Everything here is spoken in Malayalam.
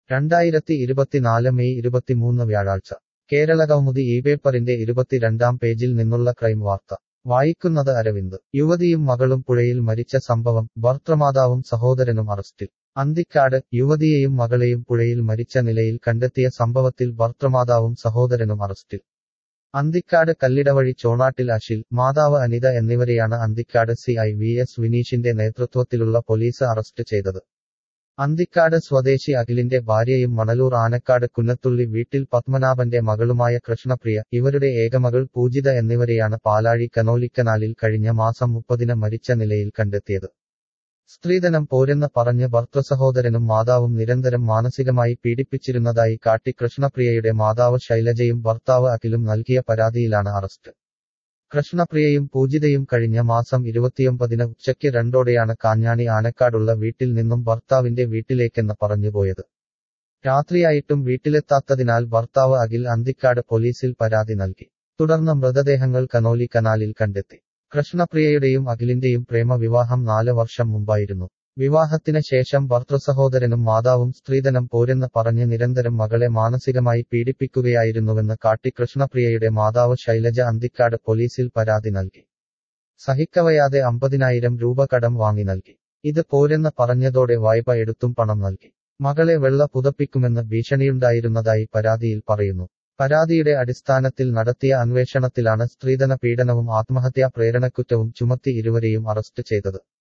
രണ്ടായിരത്തി ഇരുപത്തിനാല് മെയ് ഇരുപത്തിമൂന്ന് വ്യാഴാഴ്ച കേരളകൗമുദി ഈ പേപ്പറിന്റെ ഇരുപത്തിരണ്ടാം പേജിൽ നിന്നുള്ള ക്രൈം വാർത്ത വായിക്കുന്നത് അരവിന്ദ് യുവതിയും മകളും പുഴയിൽ മരിച്ച സംഭവം ഭർത്തൃമാതാവും സഹോദരനും അറസ്റ്റിൽ അന്തിക്കാട് യുവതിയെയും മകളെയും പുഴയിൽ മരിച്ച നിലയിൽ കണ്ടെത്തിയ സംഭവത്തിൽ ഭർത്തൃമാതാവും സഹോദരനും അറസ്റ്റിൽ അന്തിക്കാട് കല്ലിടവഴി ചോണാട്ടിൽ അഷിൽ മാതാവ് അനിത എന്നിവരെയാണ് Anthikad C I V S വിനീഷിന്റെ നേതൃത്വത്തിലുള്ള പോലീസ് അറസ്റ്റ് ചെയ്തത് അന്തിക്കാട് സ്വദേശി അഖിലിന്റെ ഭാര്യയും മണലൂർ ആനക്കാട് കുന്നത്തുള്ളി വീട്ടിൽ പത്മനാഭന്റെ മകളുമായ കൃഷ്ണപ്രിയ ഇവരുടെ ഏകമകൾ പൂജിത എന്നിവരെയാണ് പാലാഴി കനോലിക്കനാലിൽ കഴിഞ്ഞ മാസം മുപ്പതിന് മരിച്ച നിലയിൽ കണ്ടെത്തിയത് സ്ത്രീധനം പോരെന്ന് പറഞ്ഞ് ഭർത്തൃസഹോദരനും മാതാവും നിരന്തരം മാനസികമായി പീഡിപ്പിച്ചിരുന്നതായി കാട്ടി കൃഷ്ണപ്രിയയുടെ മാതാവ് ശൈലജയും ഭർത്താവ് അഖിലും നൽകിയ പരാതിയിലാണ് അറസ്റ്റ് കൃഷ്ണപ്രിയയും പൂജിതയും കഴിഞ്ഞ മാസം ഇരുപത്തിയൊമ്പതിന് ഉച്ചയ്ക്ക് രണ്ടോടെയാണ് കാഞ്ഞാണി ആനക്കാടുള്ള വീട്ടിൽ നിന്നും ഭർത്താവിന്റെ വീട്ടിലേക്കെന്ന് പറഞ്ഞുപോയത് രാത്രിയായിട്ടും വീട്ടിലെത്താത്തതിനാൽ ഭർത്താവ് അഖിൽ അന്തിക്കാട് പോലീസിൽ പരാതി നൽകി തുടർന്ന് മൃതദേഹങ്ങൾ കനോലി കനാലിൽ കണ്ടെത്തി കൃഷ്ണപ്രിയയുടെയും അഖിലിന്റെയും പ്രേമവിവാഹം നാല് വർഷം മുമ്പായിരുന്നു വിവാഹത്തിന് ശേഷം ഭർത്തൃസഹോദരനും മാതാവും സ്ത്രീധനം പോരെന്ന് പറഞ്ഞ് നിരന്തരം മകളെ മാനസികമായി പീഡിപ്പിക്കുകയായിരുന്നുവെന്ന് കാട്ടി കൃഷ്ണപ്രിയയുടെ മാതാവ് ശൈലജ അന്തിക്കാട് പോലീസിൽ പരാതി നൽകി സഹിക്കവയാതെ അമ്പതിനായിരം രൂപ കടം വാങ്ങി നൽകി ഇത് പോരെന്ന് പറഞ്ഞതോടെ വായ്പ എടുത്തും പണം നൽകി മകളെ വെള്ള പുതപ്പിക്കുമെന്ന് ഭീഷണിയുണ്ടായിരുന്നതായി പരാതിയിൽ പറയുന്നു പരാതിയുടെ അടിസ്ഥാനത്തിൽ നടത്തിയ അന്വേഷണത്തിലാണ് സ്ത്രീധന പീഡനവും ആത്മഹത്യാ പ്രേരണക്കുറ്റവും ചുമത്തി ഇരുവരെയും അറസ്റ്റ് ചെയ്തത്